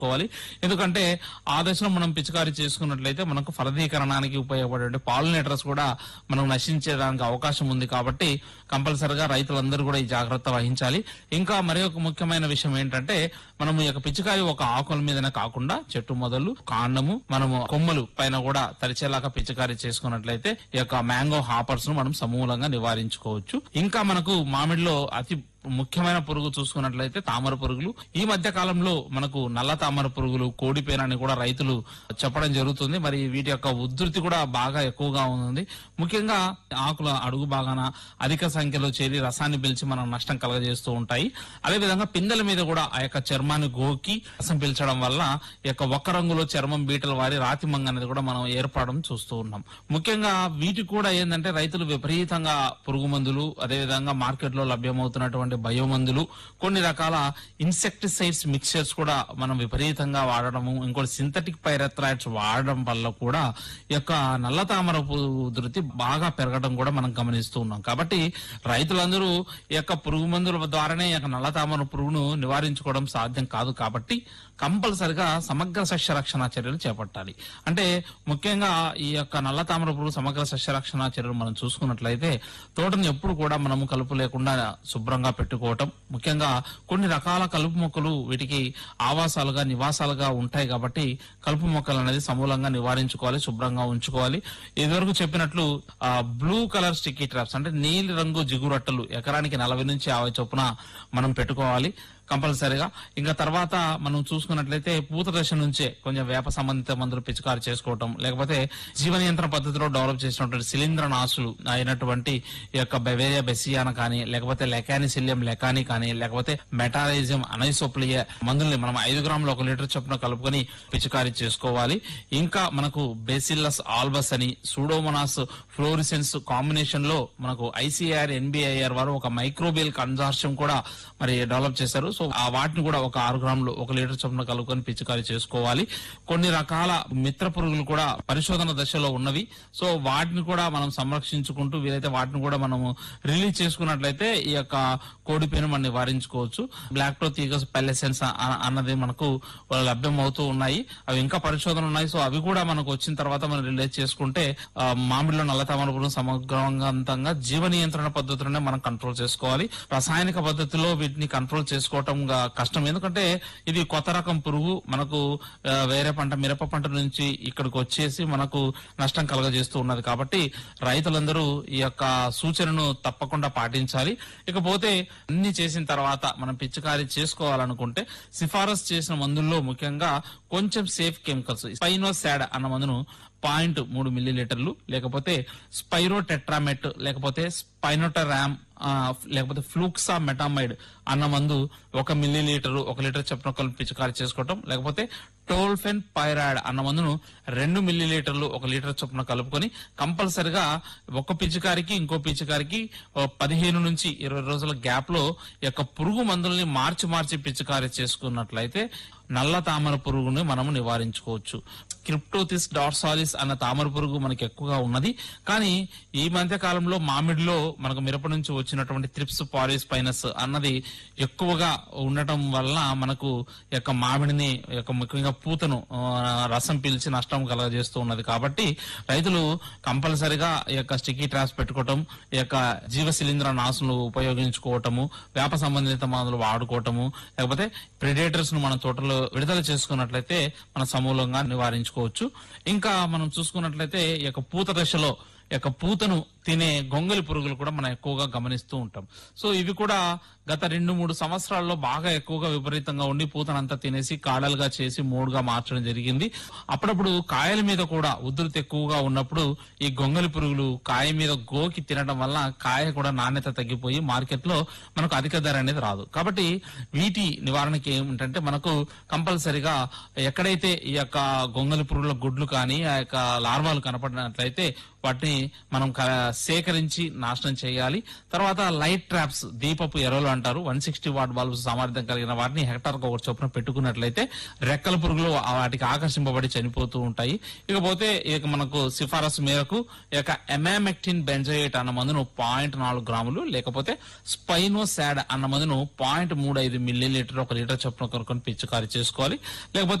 చేసుకోవాలి ఎందుకంటే ఆ దశలో మనం పిచికారీ చేసుకున్నట్లయితే మనకు ఫలదీకరణానికి ఉపయోగపడే పాలినేటర్స్ కూడా మనం నశించేదానికి అవకాశం ఉంది కాబట్టి కంపల్సరిగా రైతులందరూ కూడా ఈ జాగ్రత్త వహించాలి ఇంకా మరి ఒక ముఖ్యమైన విషయం ఏంటంటే మనం ఈ యొక్క పిచికారి ఒక ఆకుల మీదనే కాకుండా చెట్టు మొదలు కాండము మనము కొమ్మలు పైన కూడా తరిచేలాగా పిచికారీ చేసుకున్నట్లయితే ఈ యొక్క మ్యాంగో హాపర్స్ ను మనం సమూలంగా నివారించుకోవచ్చు ఇంకా మనకు మామిడిలో అతి ముఖ్యమైన పురుగు చూసుకున్నట్లయితే తామర పురుగులు ఈ మధ్య కాలంలో మనకు నల్ల తామర పురుగులు కోడిపేన అని కూడా రైతులు చెప్పడం జరుగుతుంది మరి వీటి యొక్క ఉధృతి కూడా బాగా ఎక్కువగా ఉంది ముఖ్యంగా ఆకుల అడుగు భాగాన అధిక సంఖ్యలో చేరి రసాన్ని పీల్చి మనం నష్టం కలగజేస్తూ ఉంటాయి అదేవిధంగా పిందెల మీద కూడా ఆ యొక్క చర్మాన్ని గోకి రసం పీల్చడం వల్ల ఈ యొక్క ఒక్క రంగులో చర్మం బీటల వారి రాతి మంగ అనేది కూడా మనం ఏర్పడడం చూస్తూ ఉన్నాం ముఖ్యంగా వీటికి కూడా ఏంటంటే రైతులు విపరీతంగా పురుగు మందులు అదేవిధంగా మార్కెట్ లో లభ్యమవుతున్నటువంటి బయో మందులు కొన్ని రకాల ఇన్సెక్టిసైడ్స్ మిక్చర్స్ కూడా మనం విపరీతంగా వాడడము ఇంకోటి సింథటిక్ పైరథ్రాయిడ్స్ వాడడం వల్ల కూడా ఈ యొక్క నల్ల తామర పురుగు ఉధృతి బాగా పెరగడం కూడా మనం గమనిస్తూ ఉన్నాం కాబట్టి రైతులందరూ ఈ యొక్క పురుగు మందుల ద్వారానే ఈ యొక్క నల్ల తామర పురుగును నివారించుకోవడం సాధ్యం కాదు కాబట్టి కంపల్సరిగా సమగ్ర సస్య రక్షణ చర్యలు చేపట్టాలి అంటే ముఖ్యంగా ఈ యొక్క నల్ల తామర పురుగు సమగ్ర సస్య రక్షణ చర్యలు మనం చూసుకున్నట్లయితే తోటను ఎప్పుడు కూడా మనము కలుపు లేకుండా శుభ్రంగా పెట్టుకోవటం ముఖ్యంగా కొన్ని రకాల కలుపు మొక్కలు వీటికి ఆవాసాలుగా నివాసాలుగా ఉంటాయి కాబట్టి కలుపు మొక్కలు అనేది సమూలంగా నివారించుకోవాలి శుభ్రంగా ఉంచుకోవాలి ఇదివరకు చెప్పినట్లు బ్లూ కలర్ స్టిక్కీ ట్రాప్స్ అంటే నీలి రంగు జిగురట్టలు ఎకరానికి నలభై నుంచి యాభై చొప్పున మనం పెట్టుకోవాలి కంపల్సరీగా ఇంకా తర్వాత మనం చూసుకున్నట్లయితే పూత దశ నుంచే కొంచెం వేప సంబంధిత మందులు పిచికారి చేసుకోవటం లేకపోతే జీవ నియంత్రణ పద్ధతిలో డెవలప్ చేసినటువంటి శిలీంద్ర నాసులు అయినటువంటి ఈ యొక్క బెవేరియా బెసియాన కానీ లేకపోతే లెకానిసిలియం లెకాని కానీ లేకపోతే మెటారైజం అనైసోప్లియ మందుల్ని మనం ఐదు గ్రాములు ఒక లీటర్ చొప్పున కలుపుకొని పిచికారి చేసుకోవాలి ఇంకా మనకు బెసిల్లస్ ఆల్బస్ అని సూడోమోనాస్ ఫ్లోరిసెన్స్ కాంబినేషన్ లో మనకు ఐసీఆర్ ఎన్బిఐఆర్ వారు ఒక మైక్రోబియల్ కన్సార్షియం కూడా మరి డెవలప్ చేశారు సో ఆ వాటిని కూడా ఒక ఆరు గ్రాములు ఒక లీటర్ చొప్పున కలుపుకొని పిచికారి చేసుకోవాలి కొన్ని రకాల మిత్ర పురుగులు కూడా పరిశోధన దశలో ఉన్నవి సో వాటిని కూడా మనం సంరక్షించుకుంటూ వీలైతే వాటిని కూడా మనము రిలీజ్ చేసుకున్నట్లయితే ఈ యొక్క కోడిపేను మనం నివారించుకోవచ్చు బ్లాక్టో తీగస్ పెల్లెసెన్స్ అన్నది మనకు లభ్యం అవుతూ ఉన్నాయి అవి ఇంకా పరిశోధన ఉన్నాయి సో అవి కూడా మనకు వచ్చిన తర్వాత మనం రిలీజ్ చేసుకుంటే ఆ, మామిడిలో నల్ల తామర పురుగు సమగ్రవంతంగా జీవ నియంత్రణ పద్ధతులనే మనం కంట్రోల్ చేసుకోవాలి రసాయనిక పద్ధతిలో వీటిని కంట్రోల్ చేసుకోవటం గా కష్టం ఎందుకంటే ఇది కొత్త రకం పురుగు మనకు ఆ, వేరే పంట మిరప పంట నుంచి ఇక్కడికి వచ్చేసి మనకు నష్టం కలగజేస్తూ ఉన్నది కాబట్టి రైతులందరూ ఈ యొక్క సూచనను తప్పకుండా పాటించాలి ఇకపోతే అన్ని చేసిన తర్వాత మనం పిచికారీ చేసుకోవాలనుకుంటే సిఫారసు చేసిన మందుల్లో ముఖ్యంగా కొంచెం సేఫ్ కెమికల్స్ స్పైనోసాడ్ అన్న మందును పాయింట్ మూడు మిల్లీ లీటర్లు లేకపోతే స్పైరో టెట్రామెట్ లేకపోతే స్పైనోటరామ్ ఆ, లేకపోతే ఫ్లూక్సా మెటామైడ్ అన్న మందు ఒక మిల్లీ లీటరు ఒక లీటర్ చొప్పున కలిపి పిచికారి చేసుకోవటం లేకపోతే టోల్ఫెన్ పైరాయిడ్ అన్న మందును రెండు మిల్లీ లీటర్లు ఒక లీటర్ చొప్పున కలుపుకొని కంపల్సరిగా ఒక పిచికారికి ఇంకో పిచికారికి ఓ పదిహేను నుంచి ఇరవై రోజుల గ్యాప్ లో ఈ యొక్క పురుగు మందుల్ని మార్చి మార్చి పిచికారి చేసుకున్నట్లయితే నల్ల తామర పురుగుని మనము నివారించుకోవచ్చు క్రిప్టోతిస్ డార్సాలిస్ అన్న తామర పురుగు మనకి ఎక్కువగా ఉన్నది కానీ ఈ మధ్య కాలంలో మామిడిలో మనకు మిరప నుంచి వచ్చినటువంటి త్రిప్స్ పారిస్ పైనస్ అన్నది ఎక్కువగా ఉండటం వల్ల మనకు ఈ యొక్క మామిడిని ఈ యొక్క ముఖ్యంగా పూతను ఆ, రసం పీల్చి నష్టం కలగజేస్తూ ఉన్నది కాబట్టి రైతులు కంపల్సరిగా ఈ యొక్క స్టిక్కీ ట్రాప్స్ పెట్టుకోవటం ఈ యొక్క జీవ శిలీంద్ర నాసులు ఉపయోగించుకోవటము వేప సంబంధిత మందులు వాడుకోవటము లేకపోతే ప్రిడేటర్స్ ను మన తోటలో విడుదల చేసుకున్నట్లయితే మన సమూలంగా నివారించుకోవచ్చు ఇంకా మనం చూసుకున్నట్లయితే ఈ యొక్క పూత దశలో ఈ యొక్క పూతను తినే గొంగలి పురుగులు కూడా మనం ఎక్కువగా గమనిస్తూ ఉంటాం సో ఇవి కూడా గత రెండు మూడు సంవత్సరాల్లో బాగా ఎక్కువగా విపరీతంగా ఉండి పూతనంతా తినేసి కాడలుగా చేసి మూడుగా మార్చడం జరిగింది అప్పుడప్పుడు కాయల మీద కూడా ఉధృతి ఎక్కువగా ఉన్నప్పుడు ఈ గొంగలి పురుగులు కాయ మీద గోకి తినడం వల్ల కాయ కూడా నాణ్యత తగ్గిపోయి మార్కెట్ లో మనకు అధిక ధర అనేది రాదు కాబట్టి వీటి నివారణకి ఏమిటంటే మనకు కంపల్సరిగా ఎక్కడైతే ఈ యొక్క గొంగలి పురుగుల గుడ్లు కానీ ఆ యొక్క లార్వాలు కనపడినట్లయితే వాటిని మనం క- సేకరించి నాశనం చేయాలి తర్వాత లైట్ ట్రాప్స్ దీపపు ఎరలు అంటారు వన్ సిక్స్టీ వాట్ బల్బ్స్ సామర్థ్యం కలిగిన వాటిని హెక్టార్ కు ఒకటి చొప్పున పెట్టుకున్నట్లయితే రెక్కల పురుగులు వాటికి ఆకర్షింపబడి చనిపోతూ ఉంటాయి ఇకపోతే ఇక మనకు సిఫారసు మేరకు ఈ యొక్క ఎమామెక్టిన్ బెంజోయేట్ అన్న మందును పాయింట్ నాలుగు గ్రాములు లేకపోతే స్పైనోసాడ్ అన్న మందును పాయింట్ మూడు ఐదు మిల్లీ లీటర్ ఒక లీటర్ చొప్పున కొనుక్కొని పిచికారీ చేసుకోవాలి లేకపోతే